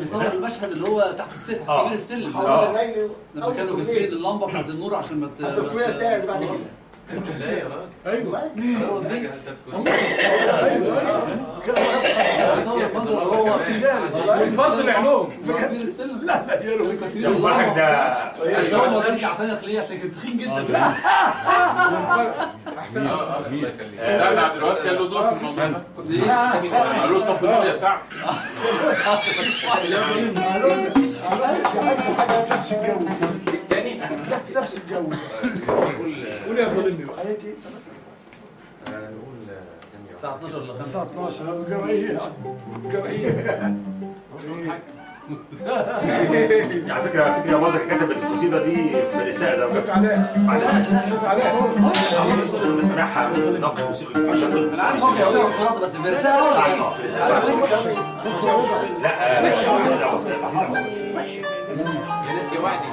بيصور المشهد اللي هو تحت السلم آه. كبير السلم آه. لما كانوا كاسرين اللمبه بتاعت النور عشان ما ت- التصوير ما ت- تاني بعد كده لا يا راجل ايوه هو حاجه دي. انت تكون بيصور المنظر اللي هو الفضل العلوم كبير السلم لا لا يا رب كاسرين يا فرحك اللمبه ده بس هو ما كانش اعتنق ليه عشان كان تخين جدا احسن الله يخليك سعد عبد الوهاب كان له دور في الموضوع ده كنت ايه سامي قالوا له طب في الدنيا يا سعد تاني في نفس الجو قول يا ظالمني بقى حياتي انت مثلا نقول سامي الساعه 12 ل 5 الساعه 12 جمعيه جمعيه على فكره على فكره مازن كتب القصيده دي في رساله استاذ ده علاء بعد استاذ علاء لما سامعها من نقد موسيقي انا عارف هو بيعملوا قراءه بس في رساله اه في رساله لا آه، قصيدة يا ناس يا وعدي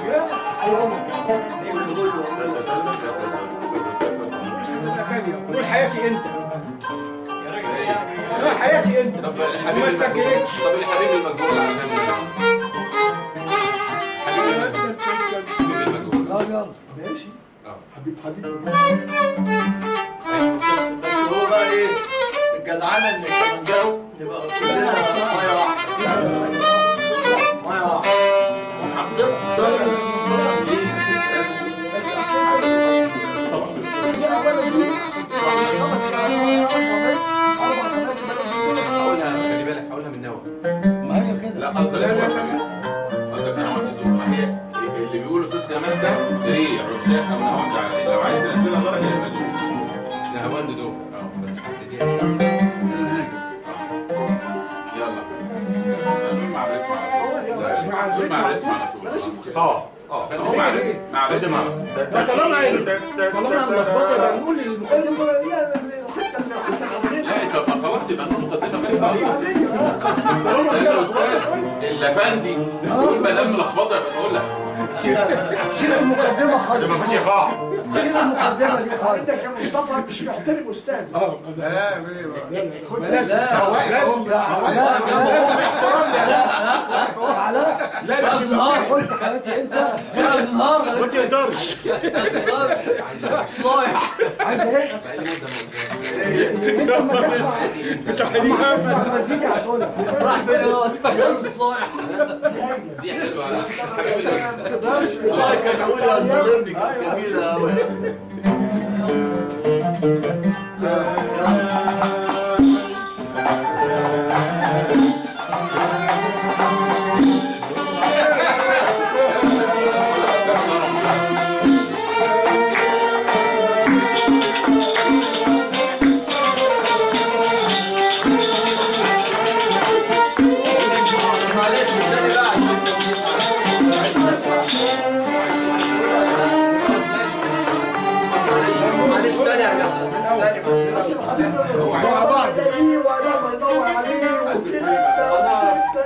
قول حياتي انت لا حياتي انت طب الحبيب ما المجهول تسكتش طب الحبيب المجهول عشان حبيب المجهول طب يلا ماشي اه حبيب حبيب بس هو بقى ايه الجدعانه ان الكمانجاو نبقى كلنا ميه واحده ميه واحده ونحافظها دي اولا دي مش خمس شهور اربع كمان بلاش هقولها خلي بالك هقولها من نوى ما هي كده لا قصدك هو حبيبي قصدك انا عملت دور ما هي اللي بيقولوا استاذ كمال ده ريع رشاق او نهاوند على لو عايز تنزلها درجه يبقى دور نهاوند دوفر اه بس حتى دي يلا دول مع الريتم على طول دول مع الريتم على طول اه اه هو مع الريتم مع ده الريتم ما ده طالما طالما ملخبطه يبقى نقول المقدمه لا لا حتى اللي احنا عاملينها لا طب ما خلاص يبقى انتوا مقدمه بس عادية يا استاذ اللافندي يقول ما دام ملخبطه يبقى نقول لك شيل المقدمة ده خالص ما فيش ايقاع شيل المقدمة دي خالص انت كمصطفى مش محترم استاذ اه لا خد لازم لازم علاء لا ازهار قلت حياتي انت لا ازهار ما تقدرش صايح عايز ايه؟ انت لما تسمع انت حليم تسمع المزيكا هتقولها صاح فين هو صايح دي حلوه على ما تقدرش والله كان يقول يا ظالمني كانت جميله قوي معلش تاني بقى عشان معلش تاني يا جماعه تاني مع بعض وانا بدور عليه وفين انت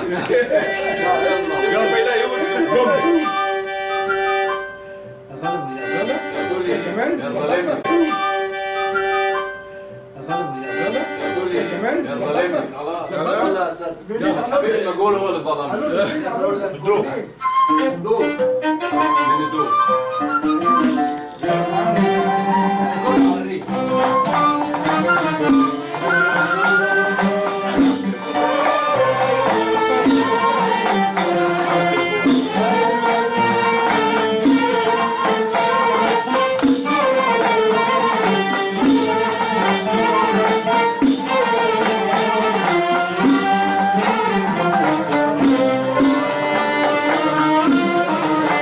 يلا بينا يوم كمان يا ظالمني يلا يا كمان يا ظالمني خلاص لا لا حبيب المجهول هو اللي ظلمني الدوق دول من الدور يا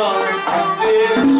الغرام حبيت